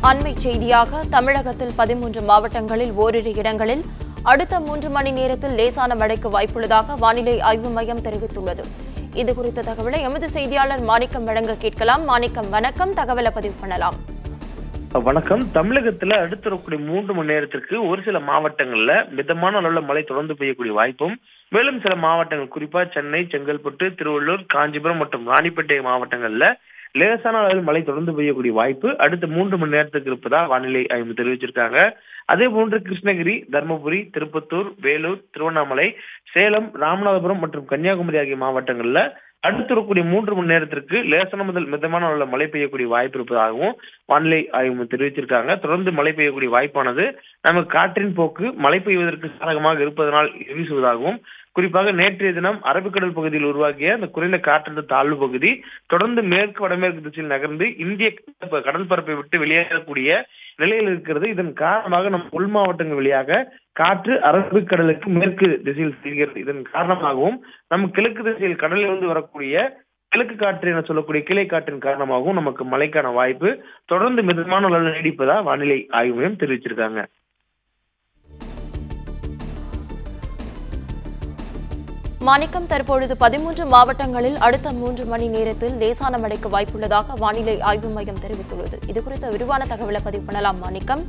அண்மை செய்தியாக தமிழகத்தில் பதிமூன்று மாவட்டங்களில் ஓரிரு இடங்களில் அடுத்த மூன்று மணி நேரத்தில் லேசான மழைக்கு வாய்ப்புள்ளதாக வானிலை ஆய்வு மையம் தெரிவித்துள்ளது இதுகுறித்த தகவலை எமது செய்தியாளர் மாணிக்கம் வழங்க கேட்கலாம் மாணிக்கம் வணக்கம் தகவலை பதிவு பண்ணலாம் வணக்கம் தமிழகத்துல அடுத்து வரக்கூடிய மூன்று மணி நேரத்திற்கு ஒரு சில மாவட்டங்கள்ல மிதமான அளவுல மழை தொடர்ந்து பெய்யக்கூடிய வாய்ப்பும் மேலும் சில மாவட்டங்கள் குறிப்பா சென்னை செங்கல்பட்டு திருவள்ளூர் காஞ்சிபுரம் மற்றும் ராணிப்பேட்டை மாவட்டங்கள்ல லேசான அளவில் மழை தொடர்ந்து பெய்யக்கூடிய வாய்ப்பு அடுத்த மூன்று மணி நேரத்துக்கு இருப்பதா வானிலை ஆய்வு தெரிவிச்சிருக்காங்க அதே போன்று கிருஷ்ணகிரி தருமபுரி திருப்பத்தூர் வேலூர் திருவண்ணாமலை சேலம் ராமநாதபுரம் மற்றும் கன்னியாகுமரி ஆகிய மாவட்டங்கள்ல அடுத்து வரக்கூடிய மூன்று மணி நேரத்திற்கு லேசன முதல் மிதமான அளவில் மழை பெய்யக்கூடிய வாய்ப்பு இருப்பதாகவும் வானிலை ஆய்வு தெரிவிச்சிருக்காங்க தொடர்ந்து மழை பெய்யக்கூடிய வாய்ப்பானது நமக்கு காற்றின் போக்கு மழை பெய்வதற்கு சாதகமாக இருப்பதனால் வீசுவதாகவும் குறிப்பாக நேற்றைய தினம் அரபிக்கடல் பகுதியில் உருவாகிய அந்த குறைந்த காற்றழுத்த தாழ்வு பகுதி தொடர்ந்து மேற்கு வடமேற்கு திசையில் நகர்ந்து இந்திய கடல் பரப்பை விட்டு வெளியேறக்கூடிய நிலையில் இருக்கிறது இதன் காரணமாக நம் உள் மாவட்டங்கள் வழியாக காற்று அரபிக்கடலுக்கு மேற்கு திசையில் செல்கிறது இதன் காரணமாகவும் நம் கிழக்கு திசையில் கடலில் இருந்து வரக்கூடிய கிழக்கு காற்று என சொல்லக்கூடிய கிளை காற்றின் காரணமாகவும் நமக்கு மழைக்கான வாய்ப்பு தொடர்ந்து மிதமான அளவில் நீடிப்பதா வானிலை ஆய்வு மையம் தெரிவிச்சிருக்காங்க மாணிக்கம் தற்பொழுது பதிமூன்று மாவட்டங்களில் அடுத்த மூன்று மணி நேரத்தில் லேசான மழைக்கு வாய்ப்புள்ளதாக வானிலை ஆய்வு மையம் தெரிவித்துள்ளது இதுகுறித்த விரிவான தகவலை பதிவு பண்ணலாம் மாணிக்கம்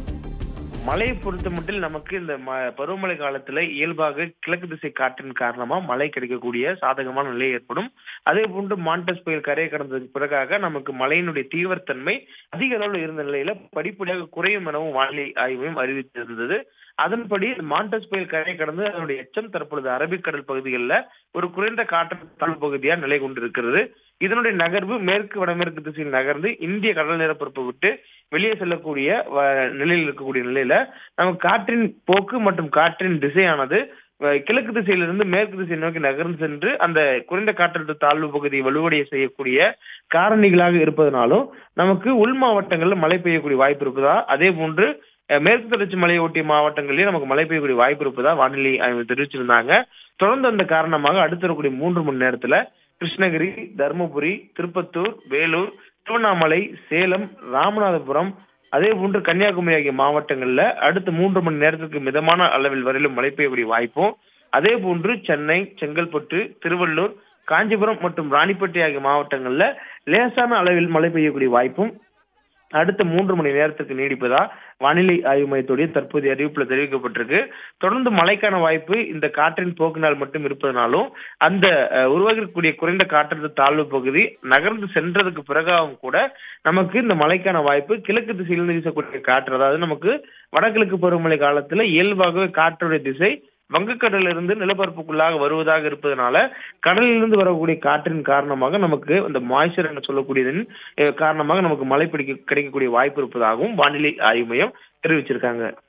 மழையை பொறுத்த மட்டும் நமக்கு இந்த ம- பருவமழை காலத்துல இயல்பாக கிழக்கு திசை காற்றின் காரணமா மழை கிடைக்கக்கூடிய சாதகமான நிலை ஏற்படும் அதே போன்று மாண்டஸ் புயல் கரையை கடந்ததுக்கு பிறகாக நமக்கு மழையினுடைய தீவிரத்தன்மை அதிக அளவில் இருந்த நிலையில படிப்படியாக குறையும் எனவும் வானிலை ஆய்வு மையம் அறிவித்திருந்தது அதன்படி மாண்டஸ் புயல் கரையை கடந்து அதனுடைய எச்சம் தற்பொழுது அரபிக்கடல் பகுதிகளில் ஒரு குறைந்த காற்று தாழ்வு பகுதியா நிலை கொண்டிருக்கிறது இதனுடைய நகர்வு மேற்கு வடமேற்கு திசையில் நகர்ந்து இந்திய கடல் நிலப்பரப்பை விட்டு வெளியே செல்லக்கூடிய வ- நிலையில் இருக்கக்கூடிய நிலையில நமக்கு காற்றின் போக்கு மற்றும் காற்றின் திசையானது அஹ், கிழக்கு திசையிலிருந்து மேற்கு திசை நோக்கி நகர்ந்து சென்று அந்த குறைந்த காற்றழுத்த தாழ்வு பகுதியை வலுவடைய செய்யக்கூடிய காரணிகளாக இருப்பதனாலும் நமக்கு உள் மாவட்டங்களில் மழை பெய்யக்கூடிய வாய்ப்பு இருப்பதா அதே போன்று அஹ், மேற்கு தொடர்ச்சி மலையை ஒட்டிய மாவட்டங்களிலே நமக்கு மழை பெய்யக்கூடிய வாய்ப்பு இருப்பதா வானிலை ஆய்வு தெரிவிச்சிருந்தாங்க தொடர்ந்து அந்த காரணமாக அடுத்து வரக்கூடிய மூன்று மணி நேரத்துல கிருஷ்ணகிரி தருமபுரி திருப்பத்தூர் வேலூர் திருவண்ணாமலை சேலம் ராமநாதபுரம் அதே போன்று கன்னியாகுமரி ஆகிய மாவட்டங்கள்ல அடுத்த மூன்று மணி நேரத்துக்கு மிதமான அளவில் வரையிலும் மழை பெய்யக்கூடிய வாய்ப்பும் அதே போன்று சென்னை செங்கல்பட்டு திருவள்ளூர் காஞ்சிபுரம் மற்றும் ராணிப்பேட்டை ஆகிய மாவட்டங்கள்ல லேசான அளவில் மழை பெய்யக்கூடிய வாய்ப்பும் அடுத்த மூன்று மணி நேரத்துக்கு நீடிப்பதா வானிலை ஆய்வு மையத்துடைய தற்போதைய அறிவிப்புல தெரிவிக்கப்பட்டிருக்கு தொடர்ந்து மழைக்கான வாய்ப்பு இந்த காற்றின் போக்கினால் மட்டும் இருப்பதனாலும் அந்த அஹ், உருவாகக்கூடிய குறைந்த காற்றழுத்த தாழ்வு பகுதி நகர்ந்து சென்றதுக்கு பிறகாகவும் கூட நமக்கு இந்த மழைக்கான வாய்ப்பு கிழக்கு திசையிலிருந்து வீசக்கூடிய காற்று அதாவது நமக்கு வடகிழக்கு பருவமழை காலத்துல இயல்பாகவே காற்றுடைய திசை வங்கக்கடலில் இருந்து நிலப்பரப்புக்குள்ளாக வருவதாக இருப்பதனால கடலிலிருந்து வரக்கூடிய காற்றின் காரணமாக நமக்கு இந்த மாய்ச்சர் என சொல்லக்கூடியதன் அஹ், காரணமாக நமக்கு மழை பிடிக்க கிடைக்கக்கூடிய வாய்ப்பு இருப்பதாகவும் வானிலை ஆய்வு மையம் தெரிவிச்சிருக்காங்க